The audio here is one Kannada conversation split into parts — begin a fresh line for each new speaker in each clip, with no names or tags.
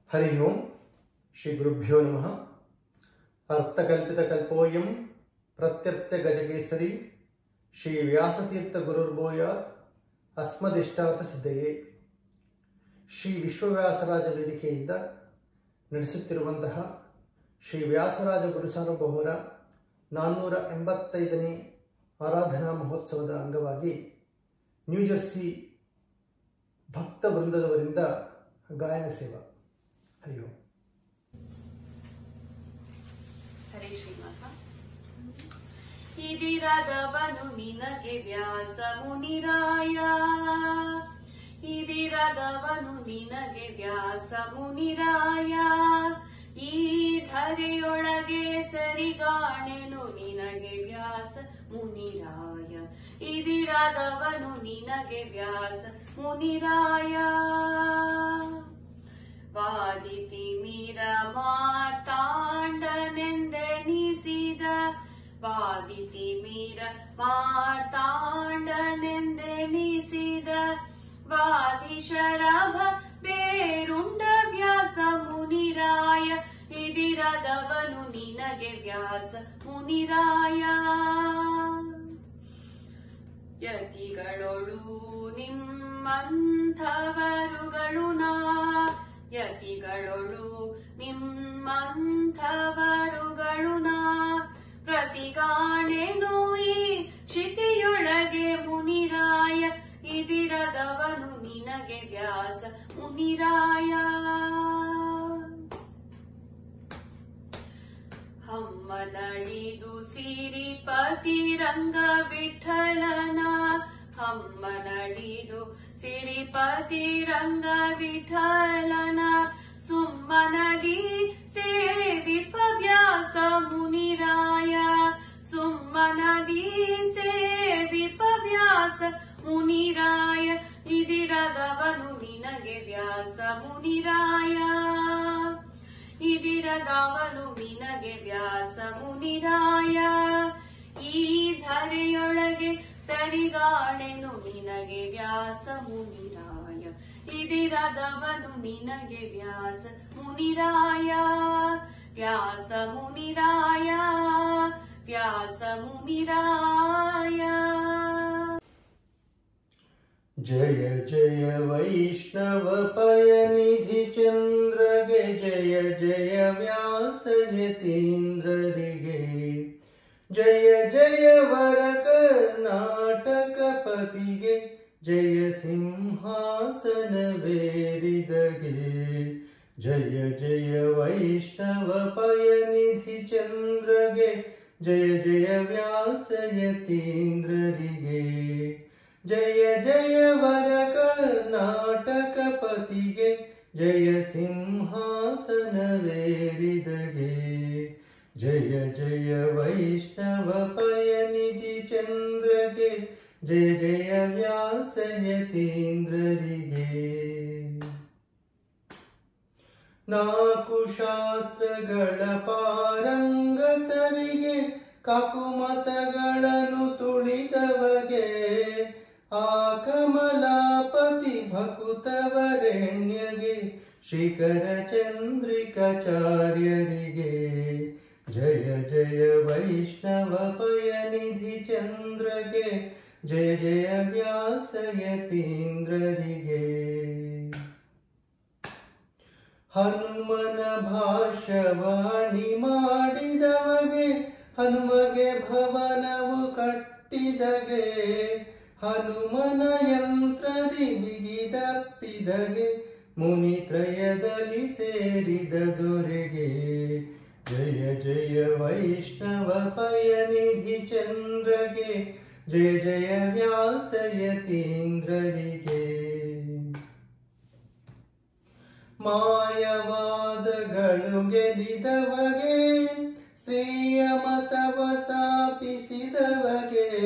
ಹರಿ ಓಂ ಶ್ರೀ ಗುರುಭ್ಯೋ ನಮಃ ಅರ್ಥಕಲ್ಪಿತಕಲ್ಪೋಯಂ ಪ್ರತ್ಯರ್ಥಗಜಕೇಸರಿ ಶ್ರೀ ವ್ಯಾಸತೀರ್ಥ ಗುರುರ್ಭೂಯಾತ್ ಅಸ್ಮದಿಷ್ಟಾರ್ಥ ಸಿದ್ಧಯೇ ಶ್ರೀ ವಿಶ್ವವ್ಯಾಸರಾಜ ವೇದಿಕೆಯಿಂದ ನಡೆಸುತ್ತಿರುವಂತಹ ಶ್ರೀ ವ್ಯಾಸರಾಜ ಗುರುಸಾರ್ವಭೌಮರ ನಾನ್ನೂರ ಎಂಬತ್ತೈದನೇ ಆರಾಧನಾ ಮಹೋತ್ಸವದ ಅಂಗವಾಗಿ ನ್ಯೂಜೆರ್ಸಿ ಭಕ್ತ ವೃಂದದವರಿಂದ ಗಾಯನ ಸೇವಾ ಹರಿ ಓಂ
ಹರೇ ಶ್ರೀನಿವಾಸ ಇದಿರದವನು ನಿನಗೆ ವ್ಯಾಸ ಮುನಿರಾಯ ಇದಿರದವನು ನಿನಗೆ ವ್ಯಾಸ ಮುನಿರಾಯ ಈ ಧರೆಯೊಳಗೆ ಸರಿಗಾಣೆನು ನಿನಗೆ ವ್ಯಾಸ ಮುನಿರಾಯ ಇದಿರದವನು ನಿನಗೆ ವ್ಯಾಸ ಮುನಿರಾಯ ವಾದಿತಿ ಮೀರ ಮಾರ್ತಾಂಡನೆಂದೆನಿಸಿದ ವಾದಿತಿ ಮೀರ ಮಾರ್ತಾಂಡನೆಂದೆನಿಸಿದ ವಾದಿಶರಭ ಬೇರುಂಡ ವ್ಯಾಸ ಮುನಿರಾಯ ಇದಿರದವನು ನಿನಗೆ ವ್ಯಾಸ ಮುನಿರಾಯ ಯತಿಗಳೊಳು ನಿಮ್ಮಂಥವರುಗಳು ನಾ ಯತಿಗಳೊಳು ನಿಮ್ಮಂಥವರುಗಳು ನಾ ಪ್ರತಿಗಾಣೆನು ಈ ಚಿತಿಯೊಳಗೆ ಮುನಿರಾಯ ಇದಿರದವನು ನಿನಗೆ ವ್ಯಾಸ ಮುನಿರಾಯ ಹಮ್ಮನಳಿದು ಸಿರಿಪತಿ ರಂಗ ವಿಠಲನ ಹಮ್ಮನಳಿದು ಸಿರಿಪತಿ ರಂಗ ವಿಠಲನ ಸುಮ್ಮನದಿ ಸೇವಿಪ ವ್ಯಾಸ ಮುನಿರಾಯ ಸುಮ್ಮನದಿ ಸೇವಿಪ ವ್ಯಾಸ ಮುನಿರಾಯ ಇದಿರದವನು ನಿನಗೆ ವ್ಯಾಸ ಮುನಿರಾಯ ಇದಿರದವನು ನಿನಗೆ ವ್ಯಾಸ ಮುನಿರಾಯ ಈ ಧರೆಯೊಳಗೆ ಸರಿಗಾಣೆನು ನಿನಗೆ ವ್ಯಾಸ ಮುನಿರಾಯ ಇದಿರದವನು ನಿನಗೆ ವ್ಯಾಸ ಮುನಿರಾಯ ವ್ಯಾಸ ಮುನಿರಾಯ ವ್ಯಾಸ ಮುನಿರಾಯ
ಜಯ ಜಯ ವೈಷ್ಣವ ಪಯನಿಧಿ ಚಂದ್ರಗೆ ಜಯ ಜಯ ವ್ಯಾಸ ಯತೀಂದ್ರರಿಗೆ ಜಯ ಜಯ ವರ ಕರ್ನಾಟಕ ಪತಿಗೆ ಜಯ ಸಿಂಹಾಸನವೇರಿದಗೆ ಜಯ ಜಯ ವೈಷ್ಣವ ಪಯನಿಧಿ ಚಂದ್ರಗೆ ಜಯ ಜಯ ವ್ಯಾಸ ಯತೀಂದ್ರರಿಗೆ ಜಯ ಜಯ ವರ ಕರ್ನಾಟಕ ಪತಿಗೆ ಜಯ ಸಿಂಹಾಸನವೇರಿದಗೆ ಜಯ ಜಯ ವೈಷ್ಣವ ಪಯನಿಧಿ ಚಂದ್ರಗೆ ಜಯ ಜಯ ವ್ಯಾಸ ಯತೀಂದ್ರರಿಗೆ ನಾಲ್ಕು ಶಾಸ್ತ್ರಗಳ ಪಾರಂಗತರಿಗೆ ಕಾಕುಮತಗಳನ್ನು ತುಳಿದವಗೆ ಆ ಕಮಲಾಪತಿ ಭಕುತವರೆಣ್ಯಗೆ ಶಿಖರ ಚಂದ್ರಿಕಾಚಾರ್ಯರಿಗೆ ಜಯ ಜಯ ವೈಷ್ಣವ ಪಯನಿಧಿ ಚಂದ್ರಗೆ ಜಯ ಜಯ ವ್ಯಾಸ ಯತೀಂದ್ರರಿಗೆ ಹನುಮನ ಭಾಷ್ಯವಾಣಿ ಮಾಡಿದವಗೆ ಹನುಮಗೆ ಭವನವು ಕಟ್ಟಿದಗೆ ಹನುಮನ ಯಂತ್ರದಿ ಬಿಗಿದಪ್ಪಿದಗೆ ಮುನಿತ್ರಯದಲ್ಲಿ ಸೇರಿದ ದೊರೆಗೆ ಜಯ ಜಯ ವೈಷ್ಣವ ಪಯನಿಧಿ ಚಂದ್ರಗೆ ಜಯ ಜಯ ವ್ಯಾಸ ಯತೀಂದ್ರರಿಗೆ ಮಾಯವಾದಗಳು ಗೆಲಿದವಗೆ ಸ್ತ್ರೀಯ ಮತವ ಸ್ಥಾಪಿಸಿದವಗೆ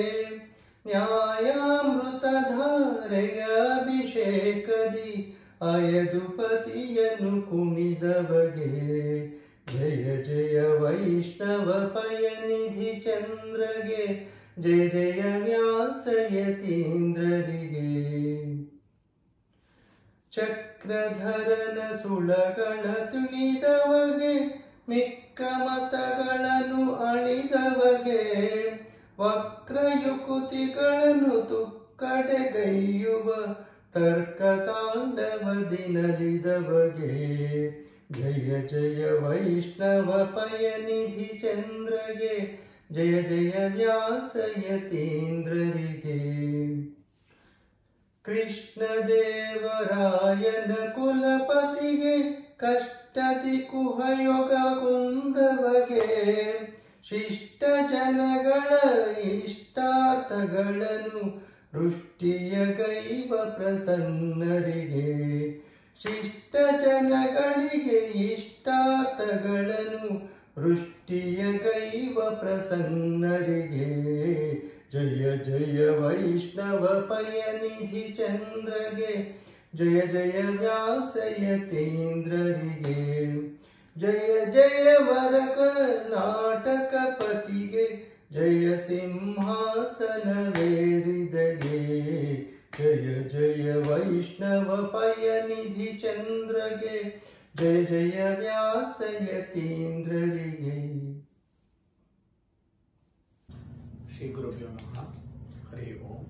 ನ್ಯಾಯಾಮೃತಧಾರೆಯ ಅಭಿಷೇಕದಿ ಅಯದುಪತಿಯನ್ನು ಕುಣಿದವಗೆ ಜಯ ಜಯ ವೈಷ್ಣವ ಪಯನಿಧಿ ಚಂದ್ರಗೆ ಜಯ ಜಯ ವ್ಯಾಸ ಯತೀಂದ್ರರಿಗೆ ಚಕ್ರ ಚಕ್ರಧರನ ಸುಳಗಳ ತುಳಿದವಗೆ ಮಿಕ್ಕ ಮತಗಳನ್ನು ಅಳಿದವಗೆ ವಕ್ರಯುಕುತಿಗಳನ್ನು ತುಕ್ಕಡೆಗೈಯುವ ತರ್ಕ ತಾಂಡವದಿ ನಲಿದವಗೆ ಜಯ ಜಯ ವೈಷ್ಣವ ಪಯನಿಧಿ ಚಂದ್ರಗೆ ಜಯ ಜಯ ವ್ಯಾಸಯತೀಂದ್ರರಿಗೆ ಕೃಷ್ಣದೇವರಾಯನ ಕುಲಪತಿಗೆ ಕಷ್ಟದಿ ಕುಹಯೊಗ ಕುಂದವಗೆ ಶಿಷ್ಟ ಜನಗಳ ಇಷ್ಟಾರ್ಥಗಳನ್ನು ವೃಷ್ಟಿಯ ಗೈವ ಪ್ರಸನ್ನರಿಗೆ ಶಿಷ್ಟ ಜನಗಳಿಗೆ ಇಷ್ಟಾರ್ಥಗಳನ್ನು ವೃಷ್ಟಿಯ ಗೈವ ಪ್ರಸನ್ನರಿಗೆ ಜಯ ಜಯ ವೈಷ್ಣವ ಪಯನಿಧಿ ಚಂದ್ರಗೆ ಜಯ ಜಯ ವ್ಯಾಸಯತೀಂದ್ರರಿಗೆ ಜಯ ಜಯ ವರ ಕರ್ನಾಟಕ ಪತಿಗೆ ಜಯ ಸಿಂಹಾಸನವೇರಿದಗೆ ಜಯ ಜಯ ವೈಷ್ಣವ ಪಯನಿಧಿ ಚಂದ್ರಗೆ ಜಯ ಜಯ ವ್ಯಾಸಯತೀಂದ್ರರಿಗೆ
ಶ್ರೀ ಗುರುಭ್ಯೋ ನಮಃ ಹರಿ ಓಂ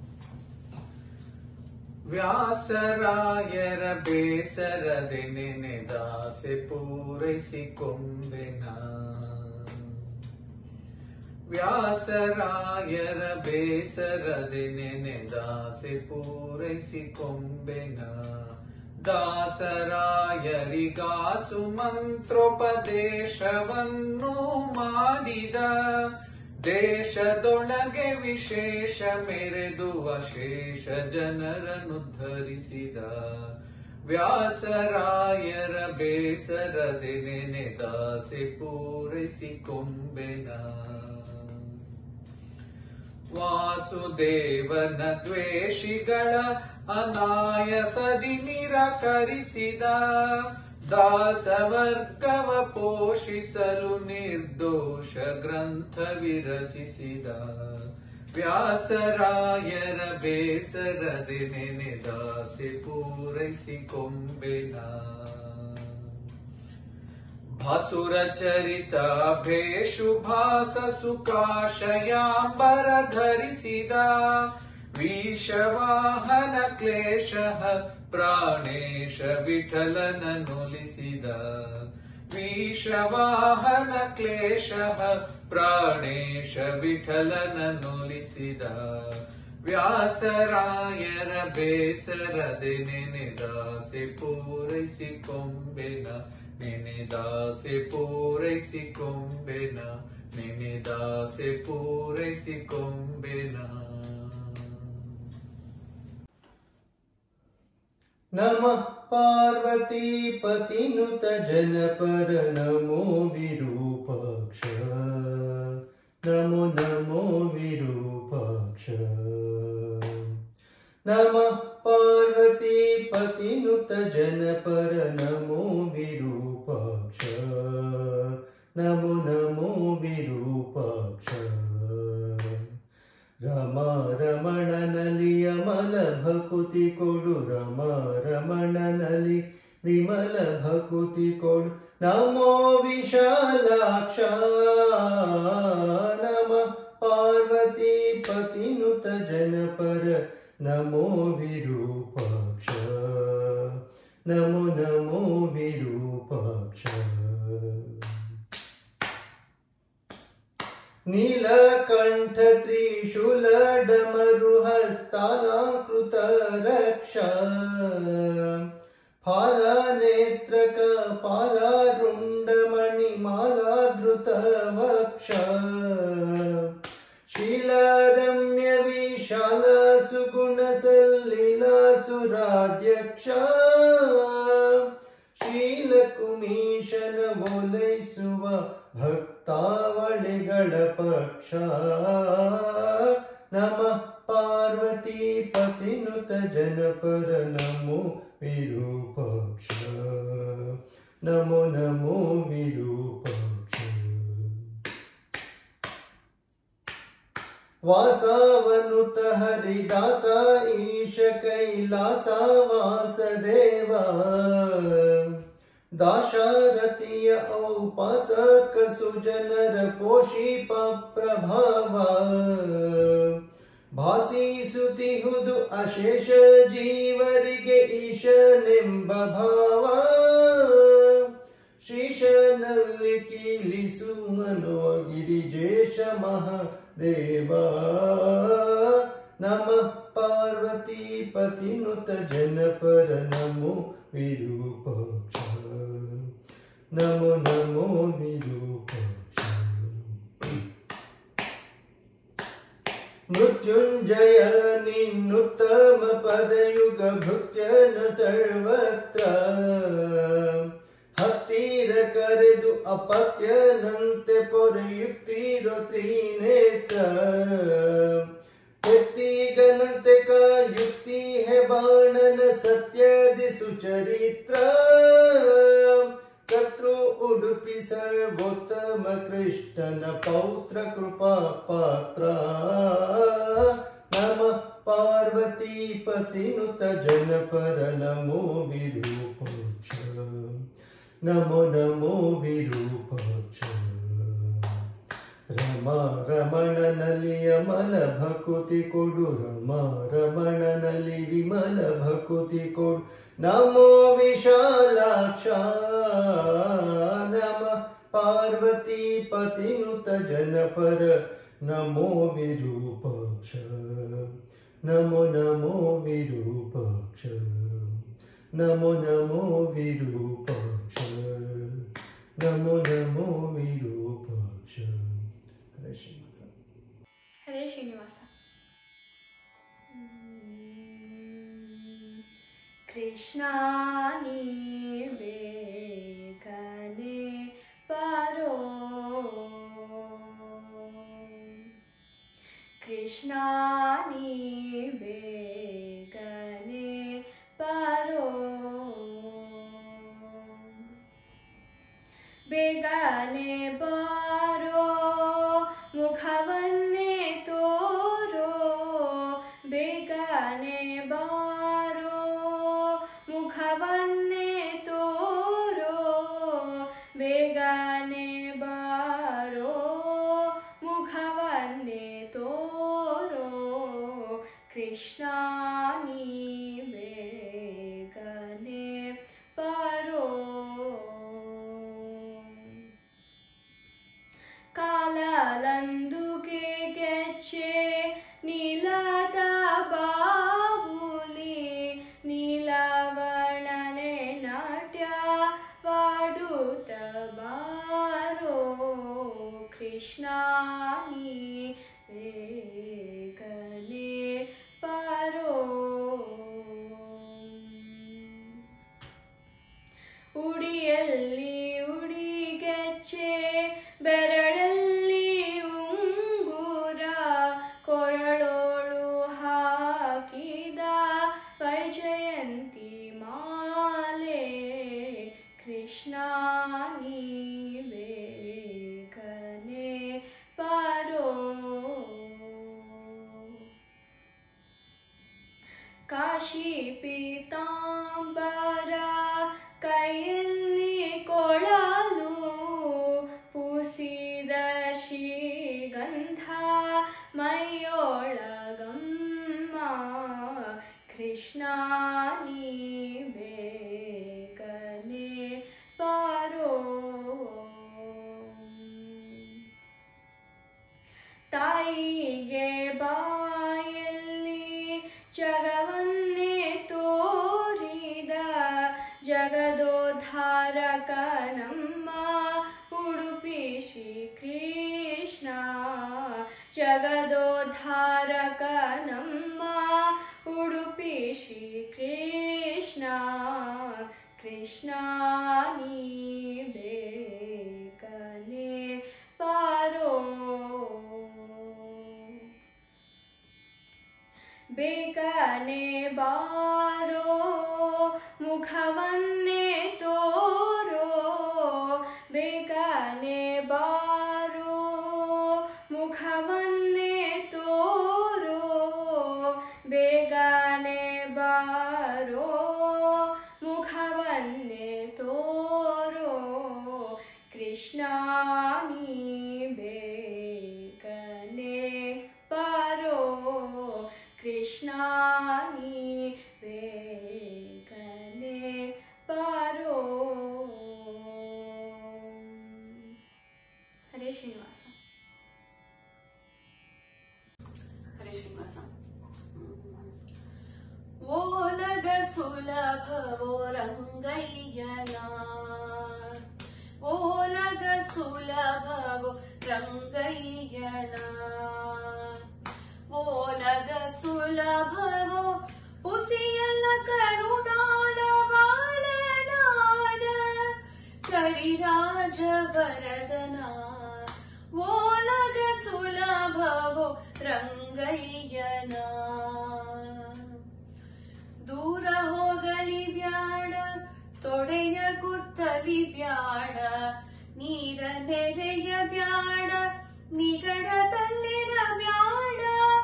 ವ್ಯಾಸರಾಯರ ಬೇಸರದೆ ನೆನೆದಾಸೆ ಪೂರೈಸಿಕೊಂಬೆನ ವ್ಯಾಸರಾಯರ ಬೇಸರದೆ ನೆನೆದಾಸೆ ಪೂರೈಸಿಕೊಂಬೆನ ದಾಸರಾಯರಿಗಾಸು ಮಂತ್ರೋಪದೇಶವನ್ನು ಮಾಡಿದ ದೇಶದೊಳಗೆ ವಿಶೇಷ ಮೆರೆದು ಅಶೇಷ ಜನರನ್ನು ಧರಿಸಿದ ವ್ಯಾಸರಾಯರ ಬೇಸರದೆ ನೆನೆದಾಸೆ ಪೂರೈಸಿಕೊಂಬೆನ ವಾಸುದೇವನ ದ್ವೇಷಿಗಳ ಅನಾಯಸದಿ ನಿರಾಕರಿಸಿದ ದಾಸವರ್ಗವ ಪೋಷಿಸಲು ನಿರ್ದೋಷ ಗ್ರಂಥ ವಿರಚಿಸಿದ ವ್ಯಾಸರಾಯರ ಬೇಸರದೆ ನೆನೆದಾಸೆ ಪೂರೈಸಿಕೊಂಬೆನ ಭಾಸುರ ಚರಿತ ಭೇಷುಭಾಸ ಸುಕಾಶಯಾಂಬರ ಧರಿಸಿದ ವಿಷವಾಹನ ಕ್ಲೇಶ ಪ್ರಾಣೇಶ ವಿಠಲನ ನುಲಿಸಿದ ವಿಷವಾಹನ ಕ್ಲೇಶ ಪ್ರಾಣೇಶ ವಿಠಲನ ನುಲಿಸಿದ ವ್ಯಾಸರಾಯರ ಬೇಸರದೆ ನೆನೆದಾಸೆ ಪೂರೈಸಿಕೊಂಬೆನ ನೆನೆದಾಸೆ ಪೂರೈಸಿಕೊಂಬೆನ ನೆನೆದಾಸೆ ಪೂರೈಸಿಕೊಂಬೆನ
नमः पार्वतीपतिनुत जनपर नमो विरूपाक्ष नमो नमो विरूपाक्ष नमः पार्वतीपतिनुत जनपर नमो विरूपाक्ष नमो नमो विरूपाक्ष ರಮ ರಮಣನಲಿ ಅಮಲ ಭಕುತಿ ಕೊಡು ರಮ ರಮಣನಲಿ ವಿಮಲ ಭಕುತಿ ಕೊಡು ನಮೋ ವಿಶಾಲಾಕ್ಷ ನಮ ಪಾರ್ವತಿ ಪತಿನುತ ಜನಪರ ನಮೋ ವಿರೂಪಾಕ್ಷ ನಮೋ ನಮೋ ವಿರೂಪಾಕ್ಷ ನೀಲಕಂಠ ತ್ರಿಶೂಲ ಡಮರು ಹಸ್ತಾನಾಕೃತ ರಕ್ಷ ಫಾಲ ನೇತ್ರಕ ಪಾಲಾರುಂಡಮಣಿ ಮಾಲಾಧೃತ ವಕ್ಷ ಶೀಲಾರಮ್ಯ ವಿಶಾಲ ಸುಗುಣ ಸಲ್ಲಿಲ ಸುರಾಧ್ಯಕ್ಷ ಶೀಲಕುಮೀಶನ ಓಲೈಸುವ ಭಕ್ತಾವಳಿಗಳ ಪಕ್ಷ ನಮಃ ಪಾರ್ವತಿ ಪತಿನುತ ಜನಪರ ನಮೋ ವಿರೂಪಾಕ್ಷ ನಮೋ ನಮೋ ವಿರೂಪಾಕ್ಷ ವಾಸಾವನುತ ಹರಿದಾಸ ಈಶ ಕೈಲಾಸ ವಾಸದೇವ ದಾಶಾರಥಿಯ ಔಪಾಸಕ ಸುಜನರ ಪೋಷಿಪ ಪ್ರಭಾವ ಭಾಸಿಸುತ್ತಿಹುದು ಅಶೇಷ ಜೀವರಿಗೆ ಈಶನೆಂಬ ಭಾವ ಶೀಶನಲ್ಲಿ ಕೀಲಿಸು ಮನೋ ಗಿರಿಜೇಶ ಮಹಾದೇವ ನಮಃ ಪಾರ್ವತಿ ಪತಿನುತ ಜನಪರ ನಮೋ ವಿರೂಪಾಕ್ಷ ನಮೋ ನಮೋ ವಿರೂಪಾಕ್ಷ ಮೃತ್ಯುಂಜಯ ನಿನ್ನುತ್ತಮ ಪದಯುಗ ಭೃತ್ಯನು ಸರ್ವತ್ರ ಹತ್ತಿರ ಕರೆದು ಅಪತ್ಯನಂತೆ ಪೊರೆಯುತ್ತೀರೋ ತ್ರಿನೇತ್ರ ಎತ್ತಿಗನಂತೆ ಕಾಯುಕ್ತಿ ಹೆ ಬಾಣನ ಸತ್ಯದಿ ಸುಚರಿತ್ರ ಕರ್ತೃ ಉಡುಪಿ ಸರ್ವೋತ್ತಮ ಕೃಷ್ಣನ ಪೌತ್ರ ಕೃಪಾ ಪಾತ್ರ ನಮ ಪಾರ್ವತಿ ಪತಿನುತ ಜನಪರ ನಮೋ ವಿರೂಪಾಕ್ಷ ನಮೋ ನಮೋ ವಿರೂಪಾಕ್ಷ ರಮ ರಮಣನಲ್ಲಿ ಅಮಲ ಭಕುತಿ ಕೊಡು ರಮ ರಮಣನಲ್ಲಿ ವಿಮಲ ಭಕುತಿ ಕೊಡು ನಮೋ ವಿಶಾಲಾಕ್ಷ ನಮ ಪಾರ್ವತಿ ಪತಿನುತ ಜನಪರ ನಮೋ ವಿರೂಪಾಕ್ಷ ನಮೋ ನಮೋ ವಿರೂಪಾಕ್ಷ ನಮೋ ನಮೋ ವಿರೂಪಾಕ್ಷ ನಮೋ ನಮೋ ವಿರೂಪಾಕ್ಷ ಹರೇ ಶ್ರೀನಿವಾಸ
ಹರೇ ಶ್ರೀನಿವಾಸ ಕೃಷ್ಣ ಬೇಗನೆ ಬರೋ ಕೃಷ್ಣ ಬೇಗನೆ ಬರೋ ಬೇಗನೆ ಬಾರೋ ಮುಖವನ್ನೇ ತೋರೋ ಬೇಗನೆ ಬಾರೋ ಮುಖವನ್ನೇ ತೋರೋ ಬೇಗನೆ ಬಾರೋ ಮುಖವನ್ನೇ ತೋರೋ ಕೃಷ್ಣ ನೀ ಬೇಗನೆ ಬರೋ ಕಾಲಲಂದುಗೆ ಗೆಚ್ಚೆ ನೀಲದ ಬಾವುಲಿ ನೀಲವರ್ಣನೆ ನಾಟ್ಯ ವಾಡುತ್ತ ಬಾರೋ ಕೃಷ್ಣ ನೀ ಬೇಗನೆ ಬಾರೋ ಉಡಿಯಲ್ಲಿ ಉಡಿಗೆಚ್ಚೆ ಬೆರಳಲ್ಲಿ ಉಂಗುರ ಕೊರಳೋಳು ಹಾಕಿದ ವೈಜಯಂತಿ ಮಾಲೆ ಕೃಷ್ಣ ನೀ ಬೇಗನೆ ಬಾರೋ ಕಾಶಿ ಪೀತಾಂಬರ ಕೈಯಲ್ಲಿ ಕೊಳಲು ಪೂಸಿದ ಶ್ರೀಗಂಧ ಮೈಯೊಳಗಮ್ಮ ಕೃಷ್ಣ ನೀ ಬೇಗನೆ ಬಾರೋ ತಾಯಿಗೆ ಬಾಯಲ್ಲಿ ಜಗವನ್ನೇ ತೋರಿದ ಜಗದೋದ್ಧಾರಕ ನಮ್ಮ ಉಡುಪಿ ಶ್ರೀ ಕೃಷ್ಣ ಜಗದೋದ್ಧಾರಕ ನಮ್ಮ ಉಡುಪಿ ಶ್ರೀ ಕೃಷ್ಣ ಕೃಷ್ಣ ನೀ ಬೇಗನೆ ಪಾರೋ ಬೇಗನೆ ಬಾರೋ ಮುಖವನ್ನೇ ತೋರೋ ಬೇಗನೆ ಬಾರೋ ಮುಖವನ್ನೇ ತೋರೋ
ಶ್ರೀನಿವಾಸ ಓಲಗ ಸುಲಭವೋ ರಂಗಯ್ಯನ ಓಲಗ ಸುಲಭವೋ ರಂಗಯ್ಯನ ಓಲಗ ಸುಲಭವೋ ಪುಸಿಯಲ್ಲ ಕರುಣಾಲ ಬಾಲನಾದ ಕರಿರಾಜ ವರದನ ಓಲಗ ಸುಲಭವೋ ರಂಗಯ್ಯನ ದೂರ ಹೋಗಲಿ ಬ್ಯಾಡ ತೊಡೆಯ ಗುತ್ತಲಿ ಬ್ಯಾಡ ನೀರ ನೆರೆಯ ಬ್ಯಾಡ ನಿಗಡದಲ್ಲಿರ ಬ್ಯಾಡ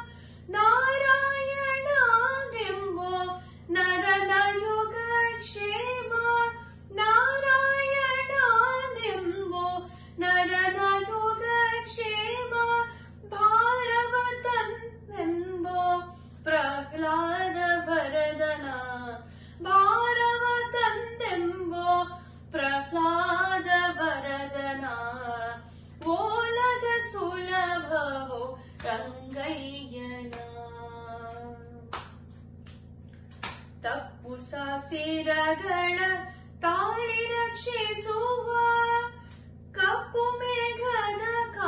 ನಾರಾಯಣ ಎಂಬೋ ನರನ ಯುಗ ಕ್ಷೇಮ ನಾರಾಯಣ ಎಂಬೋ ನರನ ಯುಗ ಕ್ಷೇಮ ಭಾರವತನ್ನೆಂಬೋ ಪ್ರಹ್ಲಾದ ಭರದನ ಭಾರವ ತಂದೆಂಬೋ ಪ್ರಹ್ಲಾದ ಭರದನ ಓಲಗ ಸುಲಭವೋ ರಂಗಯ್ಯನ ತಪ್ಪು ಸಾಸಿರಗಳ ತಾಳಿ ರಕ್ಷಿಸುವ ಕಪ್ಪು ಮೇಘದ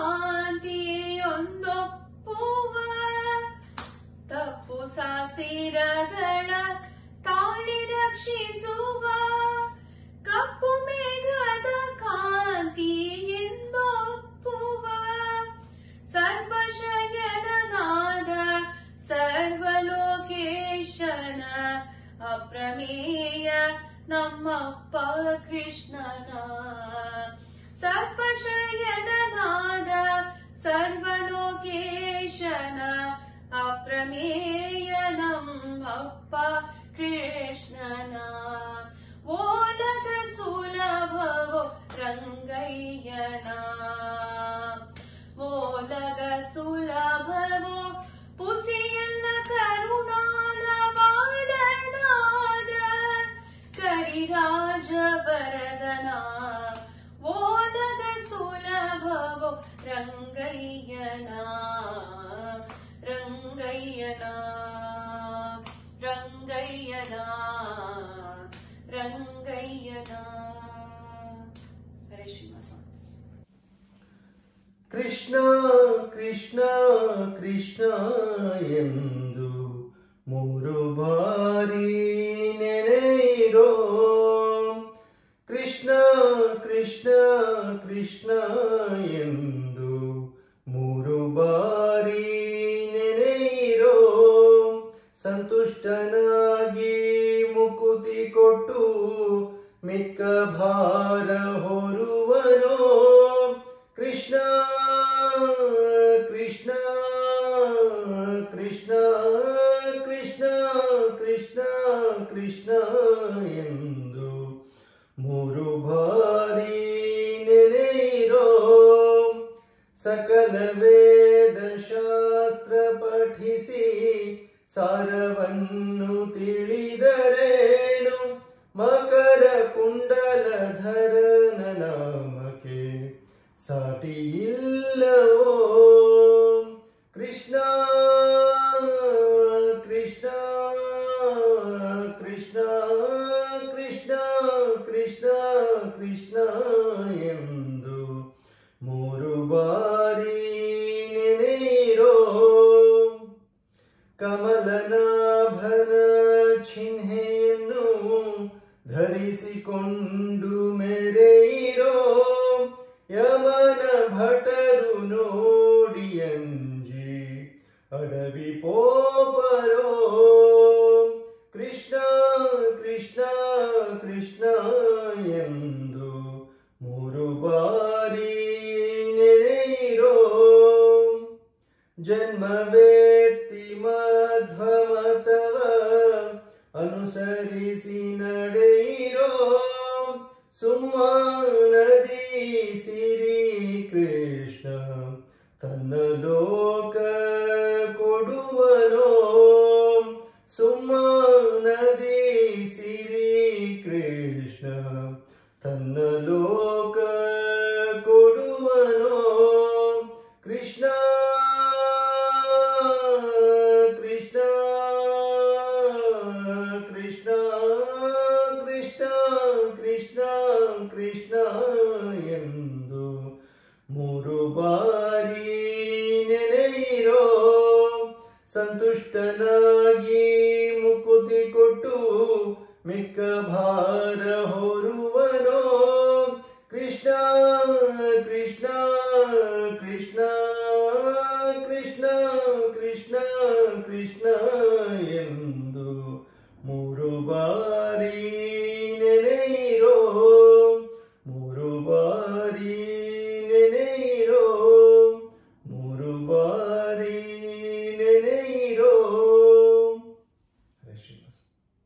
ಕಾಂತಿಯೊಂದೊಪ್ಪುವ ತಪ್ಪು ಸಾಸಿರಗಳ ತಾಳಿ ರಕ್ಷಿಸುವ ಕಪ್ಪು ಮೇಘದ ಕಾಂತಿ ಎಂದೊಪ್ಪುವ ಸರ್ವಶಯನನಾದ ಸರ್ವಲೋಕೇಶನ ಅಪ್ರಮೇಯ ನಮ್ಮಪ್ಪ ಕೃಷ್ಣನ ಸರ್ವಶಯನನಾದ ಸರ್ವಲೋಕೇಶನ ಅಪ್ರಮೇಯ ನಮ್ಮಪ್ಪ ಕೃಷ್ಣನ ಓಲಗ ಸುಲಭವೋ ರಂಗಯ್ಯನ ಓಲಗ ಸುಲಭವೋ ಪುಸಿಯಲ್ಲ ಕರುಣಾಲ ಬಾಲನಾದ ಕರಿರಾಜ ವರದನ ಓಲಗ ಸುಲಭವೋ ರಂಗಯ್ಯನ ರಂಗಯ್ಯನ ರಂಗಯ್ಯನ ರಂಗಯ್ಯನ ಹರೇ ಶ್ರೀನಿವಾಸ
ಕೃಷ್ಣ ಕೃಷ್ಣ ಕೃಷ್ಣ ಎಂದು ಮೂರು ಬಾರಿ ನೆನೆಯಿರೋ ಕೃಷ್ಣ ಕೃಷ್ಣ ಕೃಷ್ಣ ಎಂದು ಮೂರು ಬಾರಿ ನೆನೆಯಿರೋ ಸಂತುಷ್ಟನಾಗಿ ಮುಕುತಿ ಕೊಟ್ಟು ಮಿಕ್ಕ ಭಾರ ಹೊರುವನೋ ಕೃಷ್ಣ ಕೃಷ್ಣ ಕೃಷ್ಣ ಕೃಷ್ಣ ಕೃಷ್ಣ ಕೃಷ್ಣ ಎಂದು ಮೂರು ಬಾರಿ ನೆನೆಯಿರೋ ಸಕಲ ವೇದ ಶಾಸ್ತ್ರ ಪಠಿಸಿ ಸಾರವನ್ನು ತಿಳಿದರೇನು ಮಕರ ಕುಂಡಲಧರನ ನಾಮಕ್ಕೆ ಸಾಟಿ ಇಲ್ಲವೋ ಕೃಷ್ಣ ಕೃಷ್ಣ ಕೃಷ್ಣ ಕೃಷ್ಣ ಕೃಷ್ಣ ಕೃಷ್ಣ ಎಂದು ಮೂರು ಬಾರಿ ನೆನೆಯಿರೋ ಕಮಲನಾಭನ ಚಿಹ್ನೆಯನ್ನು ಧರಿಸಿಕೊಂಡು ಮೆರೆಯಿರೋ ಯಮನ ಭಟರು ನೋಡಿಯಂಜಿ ಅಡವಿ ಪೋಪರೋ ಕೃಷ್ಣ ಕೃಷ್ಣ ಕೃಷ್ಣ ಎಂದು ಮೂರು ಬಾರಿ ನೆನೆಯಿರೋ ಜನ್ಮವೇತ್ತಿ ಮಧ್ವಮತವ ಅನುಸರಿಸಿ ನಡೆಯಿರೋ ಸುಮ್ಮನದಿ ಸಿರಿ ಕೃಷ್ಣ ತನ್ನ ಲೋಕ ಕೊಡುವನೋ ಸುಮ್ಮನದಿ ಸಿರಿ ಕೃಷ್ಣ ತನ್ನ ಲೋಕ ಕೊಡುವನೋ ಕೃಷ್ಣ ಸಂತುಷ್ಟನಾಗಿ ಮುಕುತಿ ಕೊಟ್ಟು ಮಿಕ್ಕ ಭಾರ ಹೊರುವನೋ ಕೃಷ್ಣ ಕೃಷ್ಣ ಕೃಷ್ಣ ಕೃಷ್ಣ ಕೃಷ್ಣ ಕೃಷ್ಣ ಎಂದು ಮೂರು ಬಾರಿ ನೆನೆಯಿರೋ ಮೂರು ಬಾರಿ ನೆನೆಯಿರೋ ಮೂರು ಬಾರಿ ನೆನೆಯಿರೋ ಹರೇ ಶ್ರೀನಿವಾಸ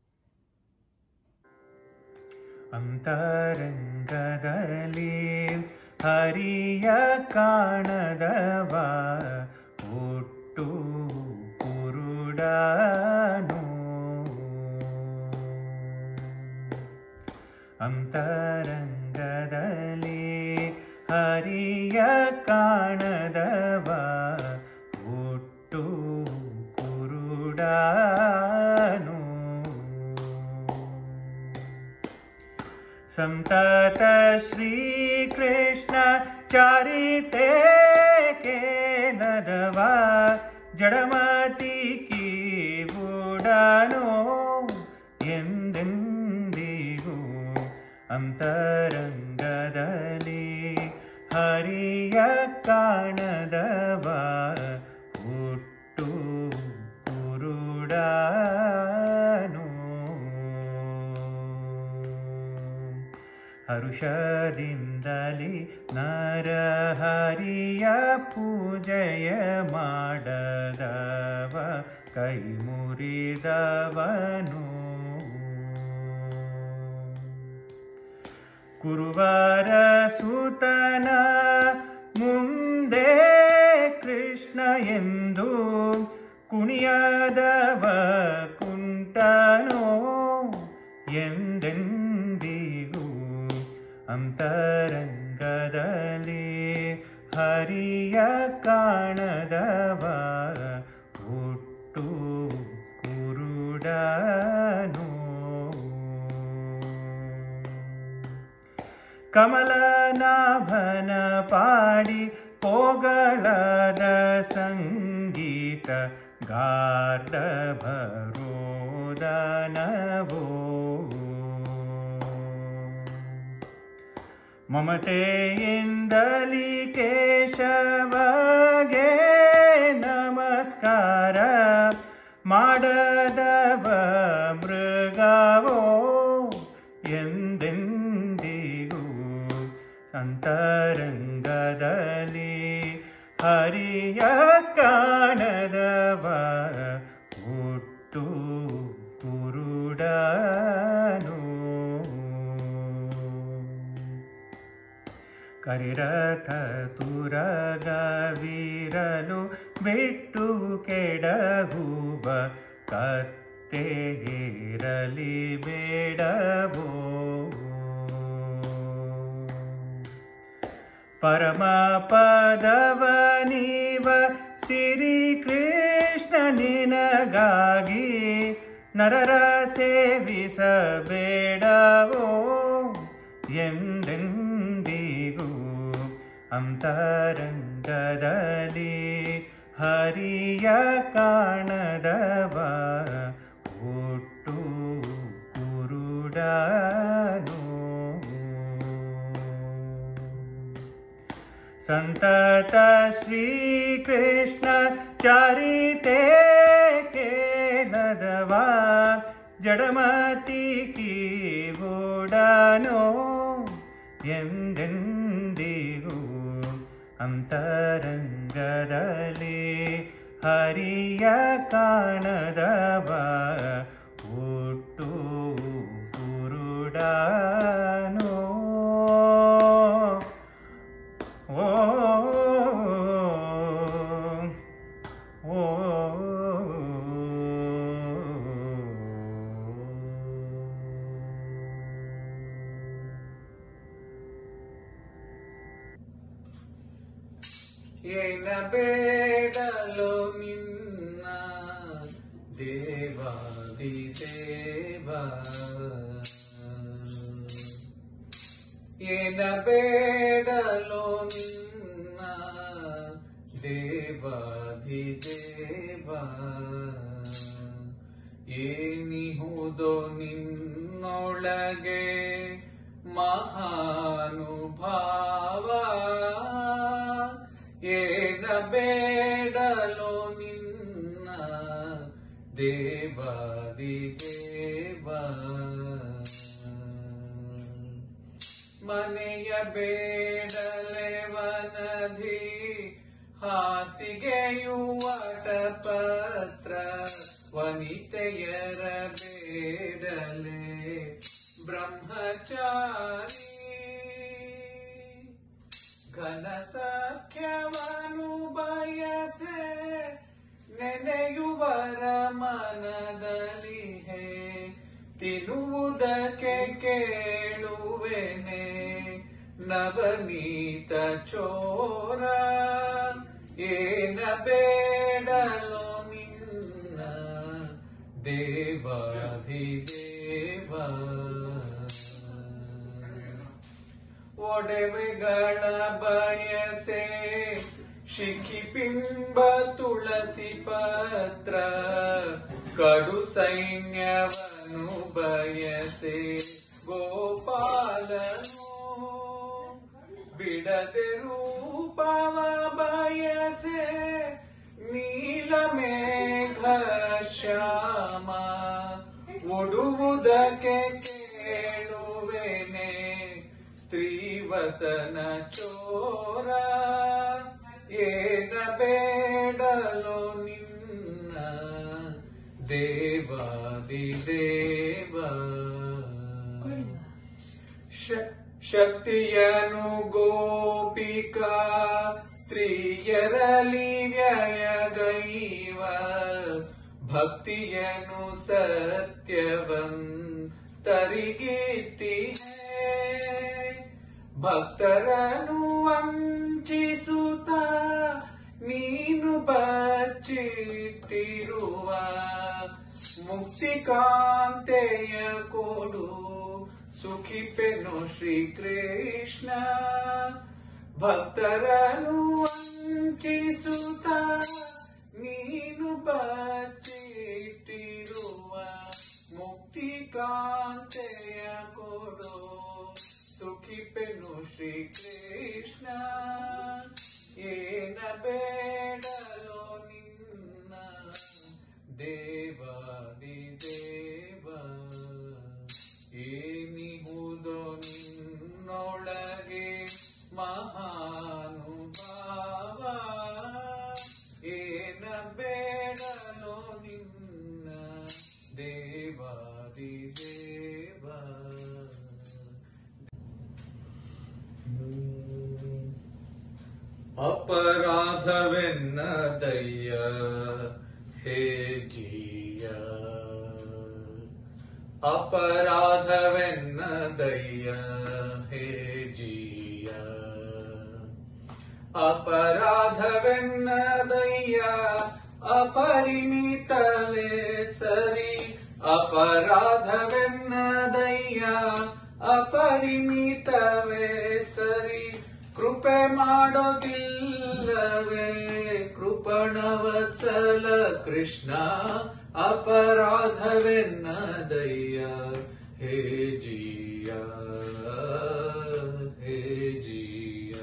ಅಂತರಂಗದಲ್ಲಿ ಹರಿಯ ಕಾಣದವ ಹುಟ್ಟು ಕುರುಡನು ಅಂತರಂಗದಲ್ಲಿ ಹರಿಯ ಕಾಣದವ ಹುಟ್ಟು ಕುರುಡನು ಸಂತತ ಶ್ರೀಕೃಷ್ಣ ಚಾರಿತೆ ಕೇನದವ ಜಡಮತಿ ಕೀ ಬುಡನೋ ಎಂದೆಂದಿಗೂ ಅಂತರಂಗದಲ್ಲಿ ಹರಿಯ ಕಾಣದವ ಹುಟ್ಟು ಕುರುಡನು ಹರುಷದಿಂದಲಿ ನರಹರಿಯ ಪೂಜೆಯ ಮಾಡದವ ಕೈ ಮುರಿದವನು ಕುರುವರ ಸುತನ ಮುಂದೆ ಕೃಷ್ಣ ಎಂದು ಕುಣಿಯದವ ಕುಂಟನೋ ಎಂದೆಂದಿಗೂ ಅಂತರಂಗದಲ್ಲಿ ಹರಿಯ ಕಾಣದವ ಹುಟ್ಟು ಕುರುಡನು ಕಮಲನಾಭನ ಪಾಡಿ ಪೋಗಳದ ಸಂಗೀತ ಗಾರ್ಧ ಭರೋದನವೋ ಮಮತೆಯಿಂದಲಿ ಕೇಶವಗೆ ನಮಸ್ಕಾರ ಮಾಡದವ ಮೃಗವೋ ಎಂದೆಂದಿಗೂ ಅಂತರಂಗದಲ್ಲಿ ಹರಿಯ ಕಾಣದವ ಹುಟ್ಟು ಕುರುಡನು ಕರಿರಥ ತುರಗವಿರಲು ಬಿಟ್ಟು ಕೆಡಗುವ ಕತ್ತೆ ಇರಲಿ ಬೇಡವೋ ಪರಮ ಪದವ ನೀವ ಸಿರಿ ಕೃಷ್ಣ ನಿನಗಾಗಿ ನರರ ಸೇವಿಸಬೇಡವೋ ಎಂದೆಂದಿಗೂ ಅಂತರಂಗದಲ್ಲಿ ಹರಿಯ ಕಾಣದವ ಹುಟ್ಟು ಕುರುಡನು ಸಂತತ ಶ್ರೀಕೃಷ್ಣ ಚಾರಿತೆ ಕೇನದವ ಜಡಮತಿ ಕೀವೋಡನೋ ಎಂದೆಂದಿಗೂ ಅಂತರಂಗದಲ್ಲಿ ಹರಿಯ ಕಾಣದವ ಹುಟ್ಟು ಕುರುಡನೋ ಓ ಓ ಏನ ಬೇಡಲು ನಿನ್ನ ದೇವಾದಿ ದೇವ ಏನ ಬೇಡಲು ನಿನ್ನ ದೇವಾದಿ ದೇವಾದಿದೇವ ಏನಿಹುದೋ ನಿನ್ನೊಳಗೆ ಮಹಾನುಭಾವ ಏನ ಬೇಡಲೋ ನಿನ್ನ ದೇವಾದಿದೇವ ಮನೆಯ ಬೇಡಲೆ ವನಧಿ ಹಾಸಿಗೆಯು ಪತ್ರ ವನಿತೆಯರ ಬೇಡಲೆ ಬ್ರಹ್ಮಚಾರಿ ಘನ ಸಖ್ಯವನು ಬಯಸೆ ನೆನೆಯುವರ ಮನದಲ್ಲಿ ಹೇ ತಿನ್ನುವುದಕ್ಕೆ ಕೇಳುವೆನೆ ನವನೀತ ಚೋರ ಏನ ಬೇಡಲೋ ನಿನ್ನ ದೇವಾಧಿದೇವ ಒಡವೆಗಳ ಬಯಸೆ ಶಿಖಿಪಿಂಬ ತುಳಸಿ ಪತ್ರ ಕಡು ಸೈನ್ಯವನ್ನು ಬಯಸೆ ಗೋಪಾಲನು ಬಿಡದೆ ರೂಪವ ಬಯಸೆ ನೀಲಮೇಘ ಶ್ಯಾಮ ಉಡುವುದಕ್ಕೆ ಕೇಳುವೆನೆ ಸ್ತ್ರೀವಸನ ಚೋರ ಏನ ಬೇಡಲೋ ನಿನ್ನ ದೇವಾದಿದೇವ ಶ- ಶಕ್ತಿಯನು ಗೋಪಿಕಾ ಸ್ತ್ರೀಯರಲ್ಲಿ ವ್ಯಯಗೈವ ಭಕ್ತಿಯನು ಸತ್ಯವಂ ತರಿಗಿತ್ತಿ ಭಕ್ತರನು ವಂಚಿಸುತ್ತ ನೀನು ಬಚ್ಚಿಟ್ಟಿರುವ ಮುಕ್ತಿಕಾಂತೆಯ ಕೊಡು ಸುಖಿಪೆನು ಶ್ರೀಕೃಷ್ಣ ಭಕ್ತರನು ವಂಚಿಸುತ್ತ ನೀನು ಬಚ್ಚಿಟ್ಟಿರುವ ಮುಕ್ತಿಕಾಂತೆಯ ಕೊಡು ಸುಖಿಪೆನು ಶ್ರೀಕೃಷ್ಣ ಏನ ಬೇಡಲೋ ನಿನ್ನ ದೇವಾದಿದೇವ ಏನಿಹುದೋ ನಿನ್ನೊಳಗೆ ಮಹಾನುಭಾವ ಏನ ಬೇಡಲೋ ನಿನ್ನ ದೇವಾದಿದೇವ ಅಪರಾಧವೆನ್ನದಯ್ಯ ಹೇ ಜೀಯ ಅಪರಾಧವೆನ್ನದಯ್ಯ ಹೇ ಜೀಯ ಅಪರಾಧವೆನ್ನದಯ್ಯ ಅಪರಿಮಿತವೇ ಸರಿ ಅಪರಾಧವೆನ್ನದಯ್ಯ ಅಪರಿಮಿತವೇ ಸರಿ ಕೃಪೆ ಮಾಡೋದಿಲ್ಲವೇ ಕೃಪಣವತ್ಸಲ ಕೃಷ್ಣ ಅಪರಾಧವೆನ್ನದಯ್ಯ ಹೇ ಜೀಯ ಹೇ ಜೀಯ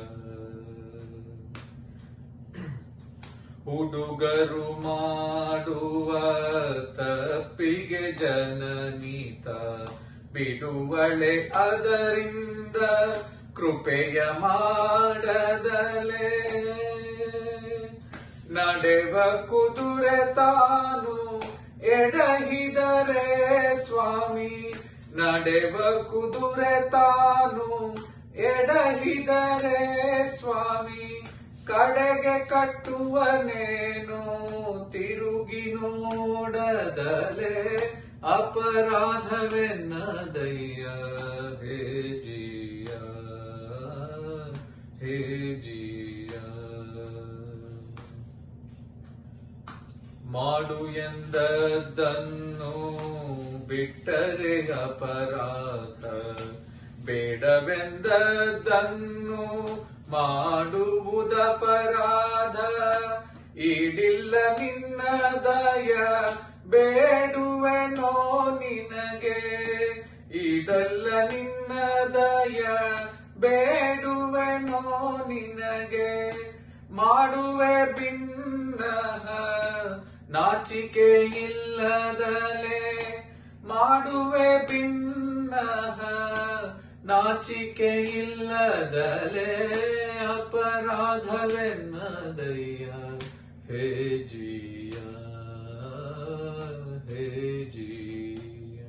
ಹುಡುಗರು ಮಾಡುವ ತಪ್ಪಿಗೆ ಜನನೀತ ಬಿಡುವಳೆ ಅದರಿಂದ ಕೃಪೆಯ ಮಾಡದಲೆ ನಡೆವ ಕುದುರೆ ತಾನು ಎಡಹಿದರೆ ಸ್ವಾಮಿ ನಡೆವ ಕುದುರೆ ತಾನು ಎಡಹಿದರೆ ಸ್ವಾಮಿ ಕಡೆಗೆ ಕಟ್ಟುವನೇನು ತಿರುಗಿ ನೋಡದಲೆ ಅಪರಾಧವೆನ್ನದಯ್ಯ ಹೇ ಜೀಯ ಹೇ ಜೀಯ ಮಾಡು ಎಂದದ್ದನ್ನು ಬಿಟ್ಟರೆ ಅಪರಾಧ ಬೇಡವೆಂದದ್ದನ್ನು ಮಾಡುವುದಪರಾಧ ಈಡಿಲ್ಲ ನಿನ್ನ ದಯ ಬೇಡುವೆನೋ ನಿನಗೆ ಈಡಲ್ಲ ನಿನ್ನ ದಯ ಬೇಡುವೆನೋ ನಿನಗೆ ಮಾಡುವೆ ಭಿನ್ನ ನಾಚಿಕೆ ಇಲ್ಲದಲೆ ಮಾಡುವೆ ಭಿನ್ನ ನಾಚಿಕೆ ಇಲ್ಲದಲೆ ಅಪರಾಧವೆನ್ನದಯ್ಯ ಹೇ ಜಿಯ ಹೇ ಜಿಯ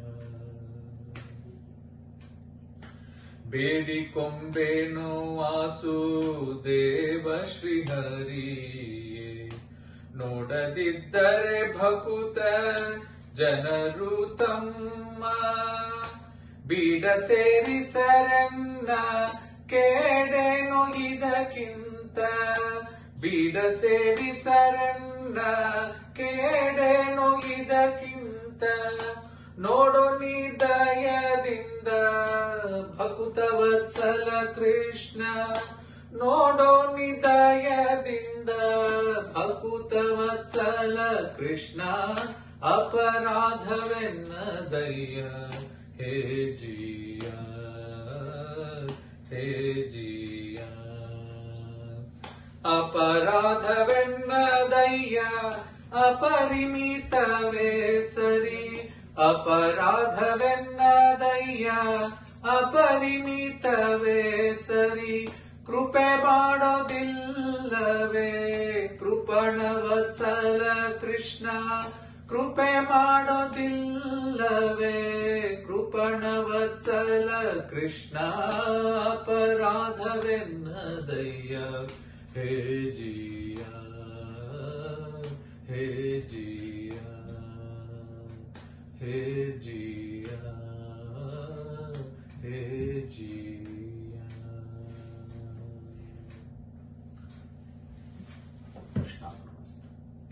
ಬೇಡಿಕೊಂಬೇನು ವಾಸುದೇವ ಶ್ರೀಹರಿಯೇ ನೋಡದಿದ್ದರೆ ಭಕುತ ಜನರು ತಮ್ಮ ಬೀಡ ಸೇರಿಸರನ್ನ ಕೇಡೇನೋ ಇದಕ್ಕಿಂತ ಬೀಡ ಸೇರಿಸರನ್ನ ಕೇಡೇನೋ ಇದಕ್ಕಿಂತ ನೋಡು ನೀ ದಯದಿಂದ ಭಕುತ ವತ್ಸಲ ಕೃಷ್ಣ ನೋಡೋ ನೀ ದಯದಿಂದ ಭಕುತ ವತ್ಸಲ ಕೃಷ್ಣ ಅಪರಾಧವೆನ್ನದಯ್ಯ ಹೇ ಜಿಯ ಹೇ ಜಿಯ ಅಪರಾಧವೆನ್ನದಯ್ಯ ಅಪರಿಮಿತವೇ ಸರಿ ಅಪರಾಧವೆನ್ನದಯ್ಯ ಅಪರಿಮಿತವೇ ಸರಿ ಕೃಪೆ ಮಾಡೋದಿಲ್ಲವೇ ಕೃಪಣ ವತ್ಸಲ ಕೃಷ್ಣ ಕೃಪೆ ಮಾಡೋದಿಲ್ಲವೇ ಕೃಪಣ ವತ್ಸಲ ಕೃಷ್ಣ ಅಪರಾಧವೆನ್ನದಯ್ಯ ಹೇ ಜಿಯ ಹೇ ಜಿಯ ಹೇ ಜಿಯ ಹೇ ಜಿಯ ಕೃಷ್ಣಾರ್ಪಣಮಸ್ತು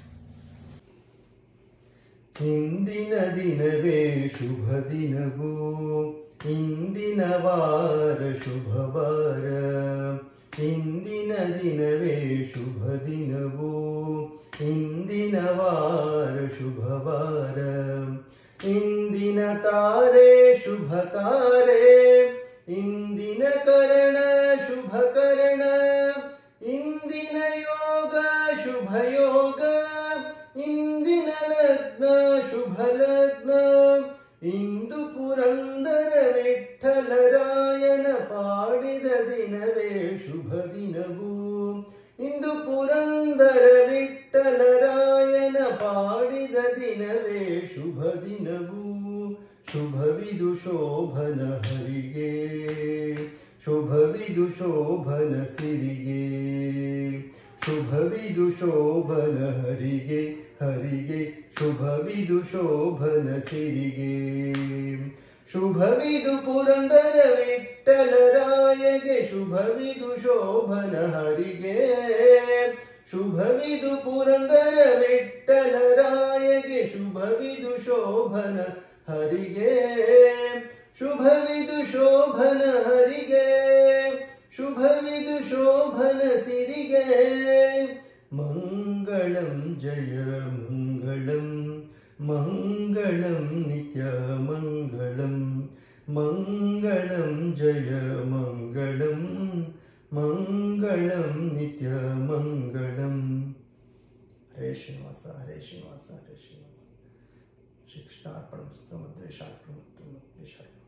ಇಂದಿನ ದಿನವೇ ಶುಭ ದಿನವು ಇಂದಿನ ವಾರ ಶುಭವಾರ ಇಂದಿನ ದಿನವೇ ಶುಭ ದಿನವು ಇಂದಿನ ವಾರ ಶುಭವಾರ ಇಂದಿನ ತಾರೆ ಶುಭ ತಾರೆ ಇಂದಿನ ಕರಣ ಶುಭ ಕರಣ ಇಂದಿನ ಯೋಗ ಶುಭ ಯೋಗ ಇಂದಿನ ಲಗ್ನ ಶುಭ ಲಗ್ನ ಇಂದು ಪುರಂದರ ವಿಠಲರಾಯನ ಪಾಡಿದ ದಿನವೇ ಶುಭ ದಿನವು ಇಂದು ಪುರಂದರ ವಿಠಲರಾಯನ ಪಾಡಿದ ದಿನವೇ ಶುಭ ದಿನವು ಶುಭವಿದು ಶೋಭನ ಹರಿಗೆ ಶುಭವಿದು ಶೋಭನ ಸಿರಿಗೆ ಶುಭವಿದು ಶೋಭನ ಹರಿಗೆ ಹರಿಗೆ ಶುಭವಿದು ಶೋಭನ ಸಿರಿಗೆ ಶುಭವಿದು ಪುರಂದರ ವಿಠಲರಾಯಗೆ ಶುಭವಿದು ಶೋಭನ ಹರಿಗೆ ಶುಭವಿದು ಪುರಂದರ ವಿಠಲರಾಯಗೆ ಶುಭವಿದು ಶೋಭನ ಹರಿಗೆ ಶುಭವಿದು ಶೋಭನ ಹರಿಗೆ ಶುಭವಿದು ಶೋಭನ ಸಿರಿಗೆ ಮಂಗಳಂ ಜಯ ಮಂಗಳಂ ಮಂಗಳಂ ನಿತ್ಯ ಮಂಗಳಂ ಮಂಗಳಂ ಜಯ ಮಂಗಳಂ ಮಂಗಳಂ ನಿತ್ಯ ಮಂಗಳಂ ಹರೇ ಶ್ರೀನಿವಾಸ ಹರೇ ಶ್ರೀನಿವಾಸ ಹರೇ ಶ್ರೀನಿವಾಸ ಶ್ರೀಕೃಷ್ಣಾರ್ಪಣಮಸ್ತು ಮಧ್ವೇಶಾರ್ಪಣಮಸ್ತು ಮಧ್ವೇಶಾರ್ಪಣ